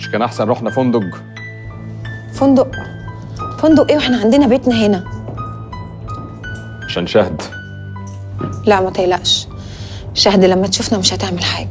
مش كان احسن رحنا فندق فندق فندق ايه واحنا عندنا بيتنا هنا عشان شهد لا ما تقلقش شهد لما تشوفنا مش هتعمل حاجه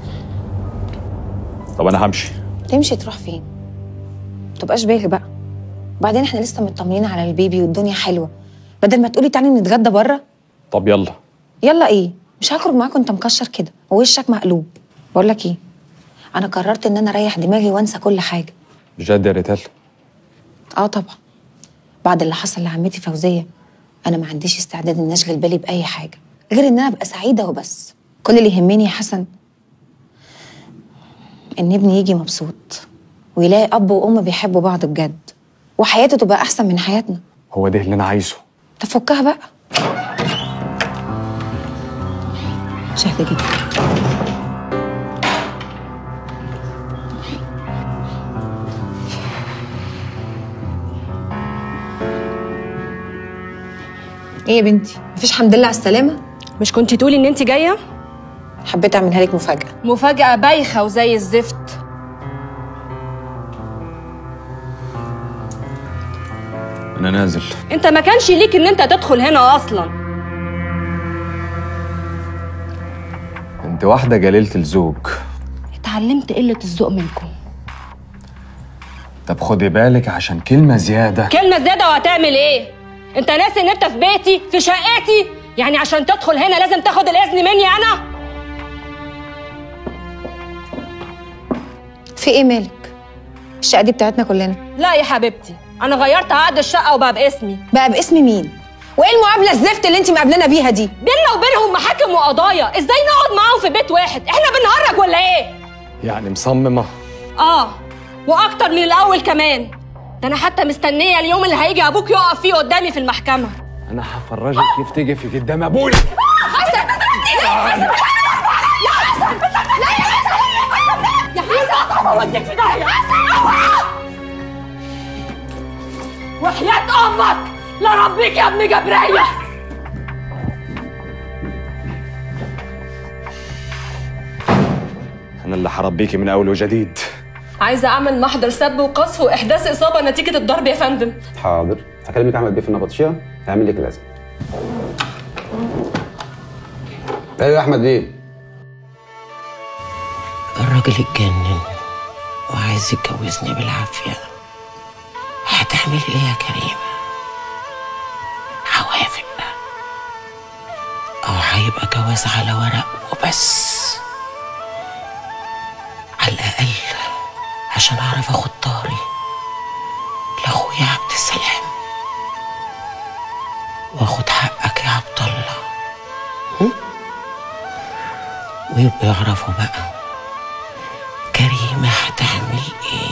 طب انا همشي تمشي تروح فين متبقاش بالي بقى وبعدين احنا لسه مطمنين على البيبي والدنيا حلوه بدل ما تقولي تعالي نتغدى بره طب يلا يلا ايه مش هخرج معاك وانت مكشر كده ووشك مقلوب بقول لك ايه انا قررت ان انا اريح دماغي وانسى كل حاجه بجد يا ريتال اه طبعا بعد اللي حصل لعمتي فوزيه انا ما عنديش استعداد ان اشغل بالي باي حاجه غير ان انا ابقى سعيده وبس كل اللي يهمني يا حسن ان ابني يجي مبسوط ويلاقي اب وام بيحبوا بعض بجد وحياته تبقى احسن من حياتنا هو ده اللي انا عايزه تفكها بقى شهد جدا ايه يا بنتي مفيش حمد لله على السلامه مش كنتي تقولي ان انت جايه حبيت اعملها لك مفاجاه مفاجاه بايخه وزي الزفت انا نازل انت ما كانش ليك ان انت تدخل هنا اصلا انت واحده جليله الزوج اتعلمت قله الذوق منكم طب خدي بالك عشان كلمه زياده كلمه زياده وهتعمل ايه انت ناسي ان انت في بيتي في شقتي يعني عشان تدخل هنا لازم تاخد الاذن مني انا في ايه مالك الشقه دي بتاعتنا كلنا لا يا حبيبتي انا غيرت عقد الشقه وبقى باسمي بقى باسم مين وايه المقابله الزفت اللي انت مقابلنا بيها دي بيننا وبينهم محاكم وقضايا ازاي نقعد معاهم في بيت واحد احنا بنهرج ولا ايه يعني مصممه اه واكتر من الاول كمان ده انا حتى مستنيه اليوم اللي هيجي ابوك يقف فيه قدامي في المحكمه انا هفرجك كيف تقفي قدام ابويا يا حسن اوديك في داهيه وحياة امك لربيك يا ابن جبريه انا اللي هربيكي من اول وجديد عايزه اعمل محضر سب وقذف واحداث اصابه نتيجه الضرب يا فندم حاضر هكلمك احمد بيه في النبطشيه هيعمل لك لازم ايوه يا احمد بيه الراجل اتجنن وعايز يتجوزني بالعافية هتعمل ايه يا كريمة؟ هوافق أو هيبقى جواز على ورق وبس على الأقل عشان أعرف أخد طاري لأخويا عبد السلام وأخد حقك يا عبد الله هم؟ ويبقوا يعرفوا بقى كريمة هتعمل ايه